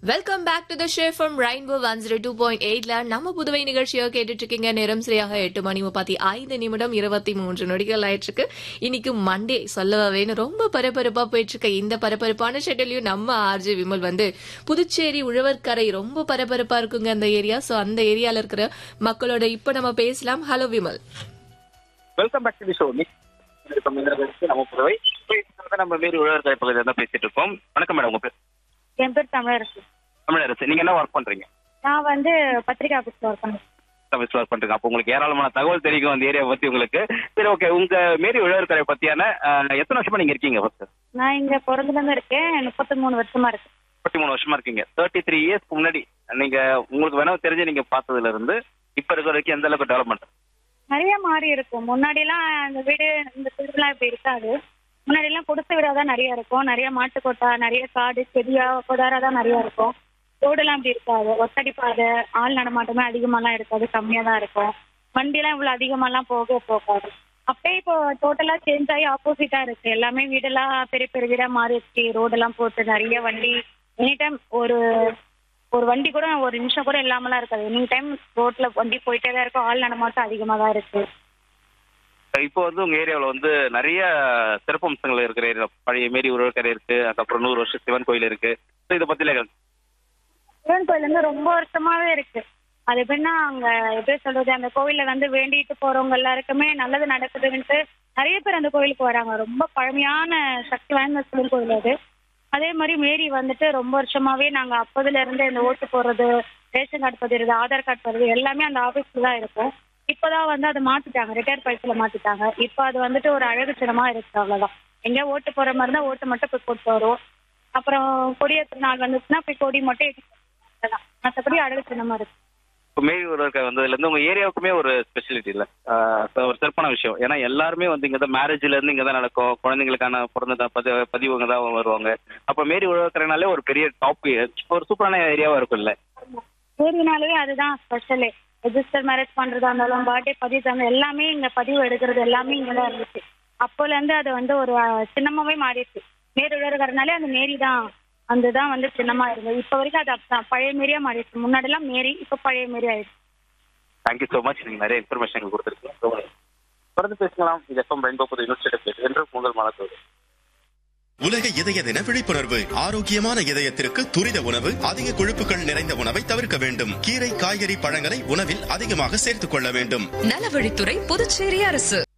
Welcome back to the show from rainbow one zero two point எயிட்ல நம்ம புதுவை நிகழ்ச்சியை கேட்டுட்டு இருக்கீங்க நேரம் சரியாக எட்டு மணி முப்பத்தி ஐந்து நிமிடம் இருபத்தி மூன்று நொடிகள் ஆயிட்டு இருக்கு இன்னைக்கு மண்டே சொல்லவா வேணும் ரொம்ப பரபரப்பா போயிட்டு இருக்க இந்த பரபரப்பான ஷெட்யூலையும் நம்ம ஆர்ஜே விமல் வந்து புதுச்சேரி உழவர்கரை ரொம்ப பரபரப்பா இருக்குங்க அந்த ஏரியா சோ அந்த ஏரியால இருக்கிற மக்களோட இப்ப நம்ம பேசலாம் hello Vimal welcome back to the show இருக்கும் இந்த நிகழ்ச்சி நம்ம புதுவை இப்போ இந்த வந்து நம்ம வேறு உழவர் பகுதியில் தான் பேசிட்டு இருக்கோம் வணக்கம் மேடம் உங்க பேர் என் பேர் தமிழரசு தமிழரசு நீங்க என்ன ஒர்க் பண்றீங்க நான் வந்து பத்திரிகை ஆஃபீஸ்ல ஒர்க் பண்ணேன் சர்வீஸ் ஒர்க் பண்றீங்க அப்போ உங்களுக்கு ஏராளமான தகவல் தெரியும் அந்த ஏரியா பத்தி உங்களுக்கு சரி ஓகே உங்க மேரி உழவர்கரை பத்தியான அஹ், எத்தனை வருஷமா நீங்க இருக்கீங்க ஃபர்ஸ்ட் நான் இங்க பிறந்ததுல இருக்கேன் முப்பத்தி மூணு வருஷமா இருக்கு முப்பத்தி மூணு வருஷமா இருக்கீங்க தேர்ட்டி த்ரீ இயர்ஸ்க்கு முன்னாடி நீங்க உங்களுக்கு வேணா தெரிஞ்சு நீங்க பார்த்ததுல இருந்து இப்ப இருக்கிற வரைக்கும் எந்த அளவுக்கு டெவலப்மெண்ட் நிறைய மாறி இருக்கும் முன்னாடி எல்லாம் இந்த வீடு இந்த திருவிழா இப்படி இருக்காது முன்னாடி எல்லாம் குடிசை வீடா தான் நிறைய இருக்கும் நிறைய மாட்டுக்கொட்டா நிறைய காடு செடியா கொடாரா தான் நிறைய இருக்கும் ரோடெல்லாம் இப்படி இருக்காது ஒத்தடி பாதை ஆள் நடமாட்டமே அதிகமாலாம் இருக்காது கம்மியா தான் இருக்கும் வண்டியெல்லாம் இவ்வளவு அதிகமாலாம் போக போகாது அப்படியே இப்போ டோட்டலா சேஞ்ச் ஆகி ஆப்போசிட்டா இருக்கு எல்லாமே வீடெல்லாம் பெரிய பெரிய வீடா மாறிடுச்சு ரோடெல்லாம் போட்டு நிறைய வண்டி எனி டைம் ஒரு ஒரு வண்டி கூட ஒரு நிமிஷம் கூட இல்லாமலாம் இருக்காது எனி டைம் ரோட்ல வண்டி போயிட்டே தான் இருக்கும் ஆள் நடமாட்டம் அதிகமா தான் இருக்கு இப்போ வந்து உங்க ஏரியாவில் வந்து நிறைய சிறப்பம்சங்கள் இருக்கிற ஏரியா பழைய மேரி உழவர்கரை இருக்கு அதுக்கப்புறம் நூறு வருஷம் சிவன் கோயில் இருக்கு ஸோ இதை பத்தில சிவன் கோயில் வந்து ரொம்ப வருஷமாவே இருக்கு அது எப்படின்னா அங்க எப்படி சொல்றது அந்த கோவில்ல வந்து வேண்டிட்டு போறவங்க எல்லாருக்குமே நல்லது நடக்குதுன்ட்டு நிறைய பேர் அந்த கோயிலுக்கு வராங்க ரொம்ப பழமையான சக்தி வாய்ந்த சிவன் கோயில் அது அதே மாதிரி மேரி வந்துட்டு ரொம்ப வருஷமாவே நாங்க அப்பதுல இருந்து இந்த ஓட்டு போடுறது ரேஷன் கார்டு பதிறது ஆதார் கார்டு பதிறது எல்லாமே அந்த ஆபீஸ்ல தான் இருக்கும் இப்பதான் வந்து அதை மாத்திட்டாங்க ரிட்டையர் பைஸ்ல மாத்திட்டாங்க இப்போ அது வந்துட்டு ஒரு அழகு சின்னமா இருக்கு அவ்வளவுதான் எங்கேயா ஓட்டு போற மாதிரி இருந்தா ஓட்டு மட்டும் போய் போட்டு வருவோம் அப்புறம் கொடியேற்ற நாள் வந்துச்சுன்னா போய் கொடி மட்டும் எடுத்து அவ்வளவுதான். மத்தபடி அழகு சின்னமா இருக்கு இப்போ மேரி உழவர்கரை வந்ததுல இருந்து உங்க ஏரியாவுக்குமே ஒரு ஸ்பெஷாலிட்டி இல்ல ஆஹ் ஒரு சிறப்பான விஷயம் ஏன்னா எல்லாருமே வந்து இங்க தான் மேரேஜ்ல இருந்து இங்க தான் நடக்கும் குழந்தைங்களுக்கான பிறந்த பதி பதிவு இங்க தான் வருவாங்க அப்ப மேரி உழவர்கரைனாலே ஒரு பெரிய டாப் ஒரு சூப்பரான ஏரியாவா இருக்கும்ல ஏரினாலே அதுதான் ஸ்பெஷலே ரெஜிஸ்டர் மேரேஜ் பண்றதா இருந்தாலும் பர்த்டே பதிவு இருந்தாலும் எல்லாமே இங்க பதிவு எடுக்கிறது எல்லாமே இங்கதான் இருந்துச்சு அப்போல இருந்து அது வந்து ஒரு அஹ், சின்னமாவே மாறிடுச்சு மேரி உழறதுனாலே அந்த மேரி தான் அந்த தான் வந்து சின்னமா இருந்தது இப்ப வரைக்கும் அது அப்படிதான் பழைய மேரியா மாறிடுச்சு முன்னாடி எல்லாம் மேரி இப்ப பழைய மேரி ஆயிடுச்சு தேங்க்யூ ஸோ மச் நீங்க நிறைய இன்ஃபர்மேஷன் கொடுத்துருக்கீங்க தொடர்ந்து பேசலாம் இது எஃப்எம் ரெயின்போ புது யூனிவர்சிட்டி என்று முதல் மாதத்தோடு உலக இதய தின விழிப்புணர்வு ஆரோக்கியமான இதயத்திற்கு துரித உணவு அதிக கொழுப்புகள் நிறைந்த உணவை தவிர்க்க வேண்டும் கீரை காய்கறி பழங்களை உணவில் அதிகமாக சேர்த்துக் கொள்ள வேண்டும் நலவழித்துறை புதுச்சேரி அரசு